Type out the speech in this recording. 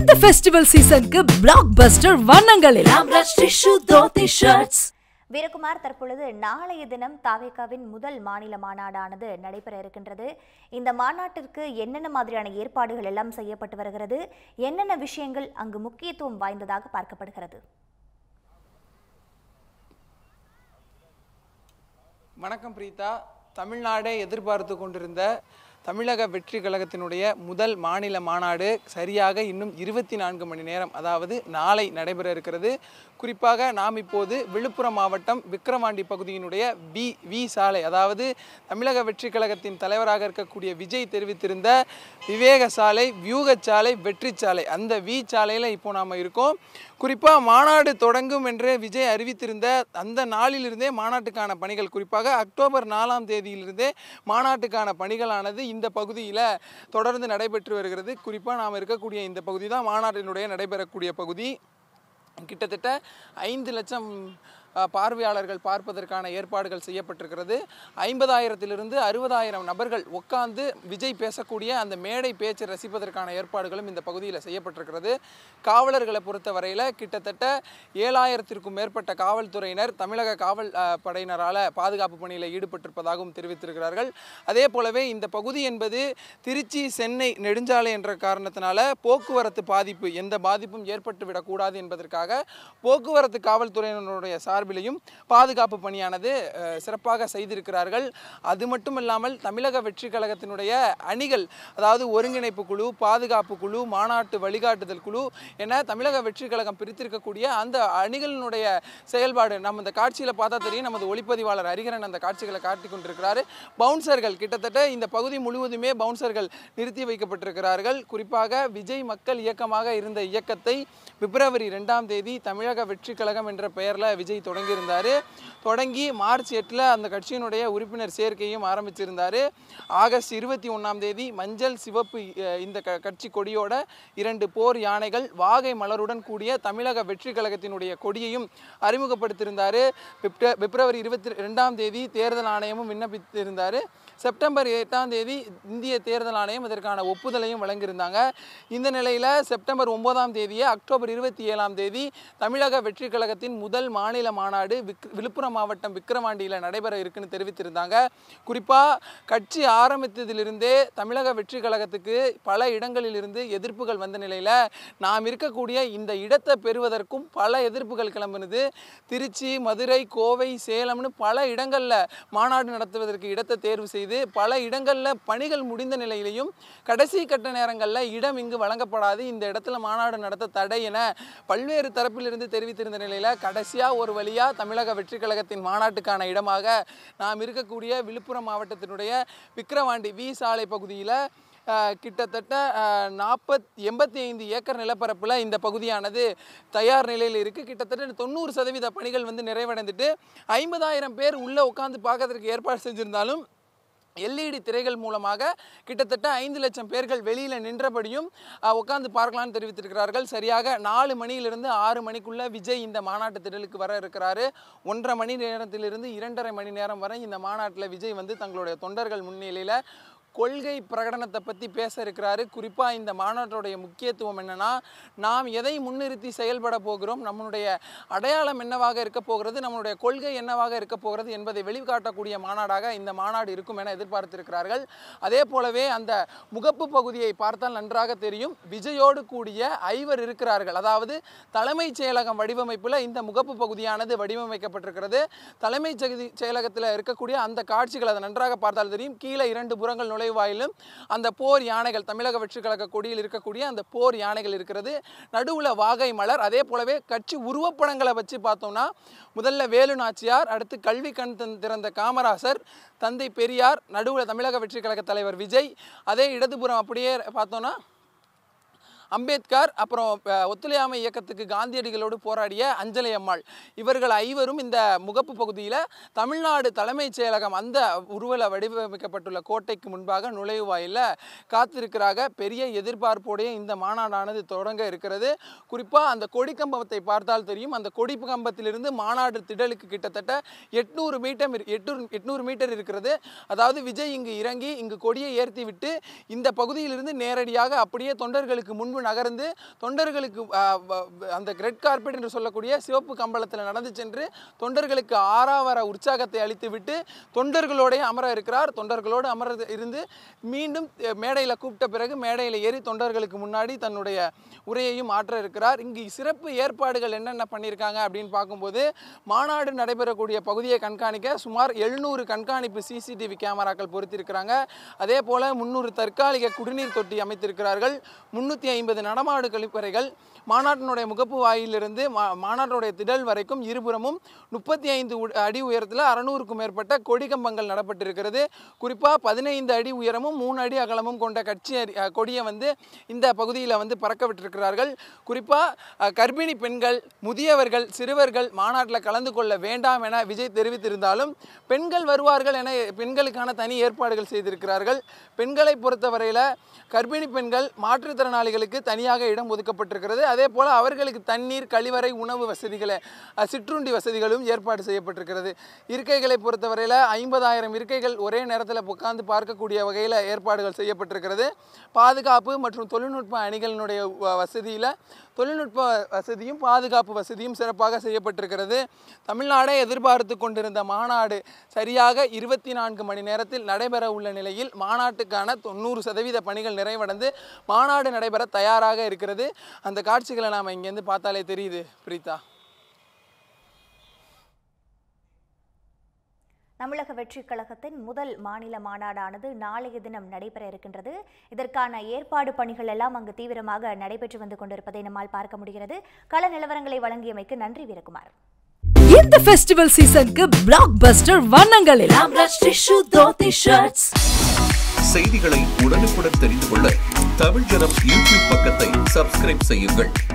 இந்த ஃபெஸ்டிவல் சீசனுக்கு black buster வண்ணங்கள் எல்லாம் rush tissue dhoti shirts Veerakumar தற்பொழுது நாளைய தினம் தாவேகாவின் முதல் மாநில மாநாடானது நடைபெற இருக்கின்றது இந்த மாநாட்டிற்கு என்னென்ன மாதிரியான ஏற்பாடுகள் எல்லாம் செய்யப்பட்டு வருகிறது என்னென்ன விஷயங்கள் அங்கு முக்கியத்துவம் வாய்ந்ததாக பார்க்கப்படுகிறது வணக்கம் பிரீதா தமிழ்நாடே எதிர்பார்த்து கொண்டிருந்த தமிழக வெற்றி கழகத்தினுடைய முதல் மாநில மாநாடு சரியாக இன்னும் இருபத்தி நான்கு மணி நேரம் அதாவது நாளை நடைபெற இருக்கிறது குறிப்பாக நாம் இப்போது விழுப்புரம் மாவட்டம் விக்கிரவாண்டி பகுதியினுடைய பி வி சாலை அதாவது தமிழக வெற்றி கழகத்தின் தலைவராக இருக்கக்கூடிய விஜய் தெரிவித்திருந்த விவேக சாலை வியூக சாலை வெற்றி சாலை அந்த வி சாலையில் இப்போ நாம் இருக்கோம் குறிப்பாக மாநாடு தொடங்கும் என்று விஜய் அறிவித்திருந்த அந்த நாளிலிருந்தே மாநாட்டுக்கான பணிகள் குறிப்பாக அக்டோபர் நாலாம் தேதியிலிருந்தே மாநாட்டுக்கான பணிகளானது இந்த பகுதியில் தொடர்ந்து நடைபெற்று வருகிறது குறிப்பாக நாம் இருக்கக்கூடிய இந்த பகுதி தான் மாநாட்டினுடைய நடைபெறக்கூடிய பகுதி கிட்டத்தட்ட ஐந்து லட்சம் அஹ், பார்வையாளர்கள் பார்ப்பதற்கான ஏற்பாடுகள் செய்யப்பட்டிருக்கிறது ஐம்பதாயிரத்திலிருந்து அறுபதாயிரம் நபர்கள் உட்கார்ந்து விஜய் பேசக்கூடிய அந்த மேடை பேச்சை ரசிப்பதற்கான ஏற்பாடுகளும் இந்த பகுதியில் செய்யப்பட்டிருக்கிறது காவலர்களை பொறுத்தவரையில் கிட்டத்தட்ட ஏழாயிரத்திற்கும் மேற்பட்ட காவல்துறையினர் தமிழக காவல் அஹ், படையினரால் பாதுகாப்பு பணியில் ஈடுபட்டிருப்பதாகவும் தெரிவித்திருக்கிறார்கள் அதே போலவே இந்த பகுதி என்பது திருச்சி சென்னை நெடுஞ்சாலை என்ற காரணத்தினால போக்குவரத்து பாதிப்பு எந்த பாதிப்பும் ஏற்பட்டு விடக்கூடாது என்பதற்காக போக்குவரத்து காவல்துறையினருடைய சார்பிலையும் பாதுகாப்பு பணியானது அஹ், சிறப்பாக செய்திருக்கிறார்கள் அது மட்டும் இல்லாமல் தமிழக வெற்றி கழகத்தினுடைய அணிகள் அதாவது ஒருங்கிணைப்பு குழு பாதுகாப்பு குழு மாநாட்டு வழிகாட்டுதல் குழு என தமிழக வெற்றி கழகம் பிரித்திருக்கக்கூடிய அந்த அணிகளினுடைய செயல்பாடு நம்ம இந்த காட்சியில் பார்த்தா தெரியும் நமது ஒளிப்பதிவாளர் ஹரிகரன் அந்த காட்சிகளை காட்டி கொண்டிருக்கிறாரு பவுன்சர்கள் கிட்டத்தட்ட இந்த பகுதி முழுவதுமே பவுன்சர்கள் நிறுத்தி வைக்கப்பட்டிருக்கிறார்கள் குறிப்பாக விஜய் மக்கள் இயக்கமாக இருந்த இயக்கத்தை பிப்ரவரி ரெண்டாம் தேதி தமிழக வெற்றி கழகம் என்ற பெயரில் விஜய் தொடங்கியிருந்தார் தொடங்கி மார்ச் எட்டில் அந்த கட்சியினுடைய உறுப்பினர் சேர்க்கையும் ஆரம்பிச்சிருந்தார் ஆகஸ்ட் இருபத்தி ஒன்றாம் தேதி மஞ்சள் சிவப்பு அஹ், இந்த க கட்சி கொடியோட இரண்டு போர் யானைகள் வாகை மலருடன் கூடிய தமிழக வெற்றி கழகத்தினுடைய கொடியையும் அறிமுகப்படுத்தியிருந்தார் பிப்ர பிப்ரவரி இருபத்தி ரெண்டாம் தேதி தேர்தல் ஆணையமும் விண்ணப்பித்திருந்தார் செப்டம்பர் எட்டாம் தேதி இந்திய தேர்தல் ஆணையம் இதற்கான ஒப்புதலையும் வழங்கியிருந்தாங்க இந்த நிலையில் செப்டம்பர் ஒன்பதாம் தேதியே அக்டோபர் இருபத்தி ஏழாம் தேதி தமிழக வெற்றி கழகத்தின் முதல் மாநில மாநாடு விக் விழுப்புரம் மாவட்டம் விக்கிரவாண்டியில் நடைபெற இருக்குன்னு தெரிவித்திருந்தாங்க குறிப்பாக கட்சி ஆரம்பித்ததிலிருந்தே தமிழக வெற்றி கழகத்துக்கு பல இடங்களிலிருந்து எதிர்ப்புகள் வந்த நிலையில் நாம் இருக்கக்கூடிய இந்த இடத்தை பெறுவதற்கும் பல எதிர்ப்புகள் கிளம்பினது திருச்சி மதுரை கோவை சேலம்னு பல இடங்களில் மாநாடு நடத்துவதற்கு இடத்தை தேர்வு செய்து பல இடங்களில் பணிகள் முடிந்த நிலையிலையும் கடைசி கட்ட நேரங்களில் இடம் இங்கு வழங்கப்படாது இந்த இடத்துல மாநாடு நடத்த தடை என பல்வேறு தரப்பிலிருந்து தெரிவித்திருந்த நிலையில் கடைசியாக ஒரு வழியாக தமிழக வெற்றி கழகத்தின் மாநாட்டுக்கான இடமாக நாம் இருக்கக்கூடிய விழுப்புரம் மாவட்டத்தினுடைய விக்கிரவாண்டி வி சாலை பகுதியில் அஹ், கிட்டத்தட்ட நாற்பத் எண்பத்தி ஐந்து ஏக்கர் நிலப்பரப்பில் இந்த பகுதியானது தயார் நிலையில் இருக்குது கிட்டத்தட்ட தொண்ணூறு சதவீத பணிகள் வந்து நிறைவடைந்துட்டு ஐம்பதாயிரம் பேர் உள்ளே உட்காந்து பார்க்கறதுக்கு ஏற்பாடு செஞ்சுருந்தாலும் எல்இடி திரைகள் மூலமாக கிட்டத்தட்ட ஐந்து லட்சம் பேர்கள் வெளியில் நின்றபடியும் அஹ், உட்கார்ந்து பார்க்கலாம்னு தெரிவித்திருக்கிறார்கள் சரியாக நாலு மணியிலிருந்து ஆறு மணிக்குள்ள விஜய் இந்த மாநாட்டு திடலுக்கு வர இருக்கிறாரு ஒன்றரை மணி நேரத்திலிருந்து இரண்டரை மணி நேரம் வரை இந்த மாநாட்டில் விஜய் வந்து தங்களுடைய தொண்டர்கள் முன்னிலையில் கொள்கை பிரகடனத்தை பற்றி பேச இருக்கிறாரு குறிப்பாக இந்த மாநாட்டோடைய முக்கியத்துவம் என்னன்னா நாம் எதை முன்னிறுத்தி செயல்பட போகிறோம் நம்மளுடைய அடையாளம் என்னவாக இருக்க போகிறது நம்மளுடைய கொள்கை என்னவாக இருக்க போகிறது என்பதை வெளிக்காட்டக்கூடிய மாநாடாக இந்த மாநாடு இருக்கும் என எதிர்பார்த்திருக்கிறார்கள் அதே போலவே அந்த முகப்பு பகுதியை பார்த்தால் நன்றாக தெரியும் விஜயோடு கூடிய ஐவர் இருக்கிறார்கள் அதாவது தலைமைச் செயலகம் வடிவமைப்பில் இந்த முகப்பு பகுதியானது வடிவமைக்கப்பட்டிருக்கிறது தலைமைச் செகுதி- செயலகத்தில் இருக்கக்கூடிய அந்த காட்சிகள் அதை நன்றாக பார்த்தால் தெரியும் கீழே இரண்டு புறங்கள் நுழைவாயிலும் அந்த போர் யானைகள் தமிழக வெற்றி கழக கொடியில் இருக்கக்கூடிய அந்த போர் யானைகள் இருக்கிறது நடுவில் வாகை மலர் அதே போலவே கட்சி உருவப்படங்களை வச்சு பார்த்தோம்னா முதல்ல வேலு நாச்சியார் அடுத்து கல்வி கண் தந்- திறந்த காமராசர் தந்தை பெரியார் நடுவில் தமிழக வெற்றி கழக தலைவர் விஜய் அதே இடதுபுறம் அப்படியே பார்த்தோம்னா அம்பேத்கர் அப்புறம் அஹ், ஒத்துழையாமை இயக்கத்துக்கு காந்தியடிகளோடு போராடிய அஞ்சலை அம்மாள் இவர்கள் ஐவரும் இந்த முகப்பு பகுதியில் தமிழ்நாடு தலைமைச் செயலகம் அந்த உருவல வடிவமைக்கப்பட்டுள்ள கோட்டைக்கு முன்பாக நுழைவாயில காத்திருக்கிறாங்க பெரிய எதிர்பார்ப்போடைய இந்த மாநாடானது தொடங்க இருக்கிறது குறிப்பாக அந்த கொடி கம்பத்தை பார்த்தால் தெரியும் அந்த கொடி கம்பத்திலிருந்து மாநாடு திடலுக்கு கிட்டத்தட்ட எட்நூறு மீட்டர் எட்நூறு எட்நூறு மீட்டர் இருக்கிறது அதாவது விஜய் இங்கு இறங்கி இங்கு கொடியை ஏற்றி விட்டு இந்த பகுதியிலிருந்து நேரடியாக அப்படியே தொண்டர்களுக்கு முன் பின்பு நகர்ந்து தொண்டர்களுக்கு ஆஹ், வ- வ- அந்த ரெட் கார்பெட் என்று சொல்லக்கூடிய சிவப்பு கம்பளத்தில் நடந்து சென்று தொண்டர்களுக்கு ஆறாவர உற்சாகத்தை அளித்துவிட்டு தொண்டர்களோடே அமர இருக்கிறார் தொண்டர்களோடு அமர இருந்து மீண்டும் அஹ், மேடையில் கூப்பிட்ட பிறகு மேடையில் ஏறி தொண்டர்களுக்கு முன்னாடி தன்னுடைய உரையையும் ஆற்ற இருக்கிறார் இங்கு சிறப்பு ஏற்பாடுகள் என்னென்ன பண்ணியிருக்காங்க அப்படின்னு பார்க்கும்போது மாநாடு நடைபெறக்கூடிய பகுதியை கண்காணிக்க சுமார் எழுநூறு கண்காணிப்பு சிசிடிவி கேமராக்கள் பொருத்தியிருக்கிறாங்க அதே போல் முந்நூறு தற்காலிக குடிநீர் தொட்டி அமைத்திருக்கிறார்கள் முந்நூற்றி ஐம்பது நடமாடு கழிப்பறைகள் மாநாட்டினுடைய முகப்பு வாயிலிருந்து மா மாநாட்டினுடைய திடல் வரைக்கும் இருபுறமும் முப்பத்தி ஐந்து அடி உயரத்தில் அறநூறுக்கும் மேற்பட்ட கொடி கம்பங்கள் நடப்பட்டிருக்கிறது குறிப்பாக பதினைந்து அடி உயரமும் மூணு அடி அகலமும் கொண்ட கட்சி அரி- அஹ், கொடியை வந்து இந்த பகுதியில் வந்து பறக்க விட்டிருக்கிறார்கள் குறிப்பாக கர்ப்பிணி பெண்கள் முதியவர்கள் சிறுவர்கள் மாநாட்டில் கலந்து கொள்ள வேண்டாம் என விஜய் தெரிவித்திருந்தாலும் பெண்கள் வருவார்கள் என பெண்களுக்கான தனி ஏற்பாடுகள் செய்திருக்கிறார்கள் பெண்களை பொறுத்தவரையில் கர்ப்பிணி பெண்கள் மாற்றுத்திறனாளிகளுக்கு தனியாக இடம் ஒதுக்கப்பட்டிருக்கிறது அதே போல் அவர்களுக்கு தண்ணீர் கழிவறை உணவு வசதிகளை அஹ், சிற்றுண்டி வசதிகளும் ஏற்பாடு செய்யப்பட்டிருக்கிறது இருக்கைகளை பொறுத்தவரையில் ஐம்பதாயிரம் இருக்கைகள் ஒரே நேரத்தில் உட்கார்ந்து பார்க்கக்கூடிய வகையில் ஏற்பாடுகள் செய்யப்பட்டிருக்கிறது பாதுகாப்பு மற்றும் தொழில்நுட்ப அணிகளினுடைய வ- வசதியில் தொழில்நுட்ப வசதியும் பாதுகாப்பு வசதியும் சிறப்பாக செய்யப்பட்டிருக்கிறது தமிழ்நாடே எதிர்பார்த்து கொண்டிருந்த மாநாடு சரியாக இருபத்தி நான்கு மணி நேரத்தில் நடைபெற உள்ள நிலையில் மாநாட்டுக்கான தொண்ணூறு சதவீத பணிகள் நிறைவடைந்து மாநாடு நடைபெற தயாராக இருக்கிறது அந்த காட்சிகளை நாம் இங்கேருந்து பார்த்தாலே தெரியுது பிரீதா தமிழக வெற்றிக் கழகத்தின் முதல் மாநில மாநாடானது நாளைய தினம் நடைபெற இருக்கின்றது இதற்கான ஏற்பாடு பணிகள் எல்லாம் அங்கு தீவிரமாக நடைபெற்று வந்து கொண்டிருப்பதை நம்மால் பார்க்க முடிகிறது கள நிலவரங்களை வழங்கியமைக்கு நன்றி வீரகுமார் இந்த ஃபெஸ்டிவல் சீசனுக்கு பிளாக் பஸ்டர் வண்ணங்கள் எல்லாம் டிஷ்யூ தோத்தி ஷர்ட்ஸ் செய்திகளை உடனுக்குடன் தெரிந்து கொள்ள தமிழ் ஜனம் யூடியூப் பக்கத்தை சப்ஸ்கிரைப் செய்யுங்கள்